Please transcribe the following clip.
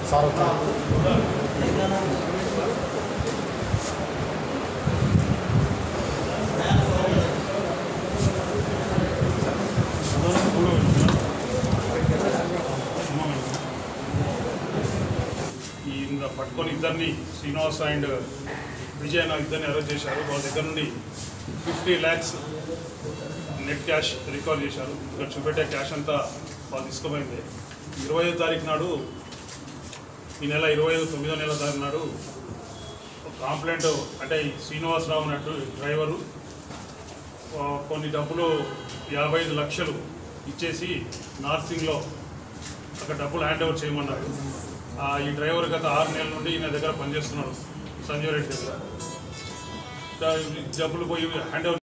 sir వచ్చారు ఈ ఇంద పట్టుకొని ఇద్దరిని శ్రీనివాస్ అండ్ విజయ్ అన్న ఇద్దరిని అరెస్ట్ చేశారు వాళ్ళ దగ్గర నుండి fifty lakhs net cash recover చేశారు ఇక్కడ చూపెట్టే క్యాష్ అంతా వాళ్ళు తీసుకుపోయింది ఇరవై ఐదో తారీఖు నాడు ఈ నెల ఇరవై ఐదు తొమ్మిదో నెల తారీఖు నాడు ఒక కాంప్లైంట్ అంటే ఈ శ్రీనివాసరావు అన్నట్టు డ్రైవరు ఆ, కొన్ని డబ్బులు యాభై ఐదు లక్షలు ఇచ్చేసి నార్సింగ్లో అక్కడ డబ్బులు హ్యాండ్ ఓవర్ చేయమన్నారు ఆ, ఈ డ్రైవర్ గత ఆరు నెలల నుండి ఈయన దగ్గర పనిచేస్తున్నాడు సంజయ్ రెడ్డి దగ్గర డా- డబ్బులు పోయి హ్యాండ్ ఓవర్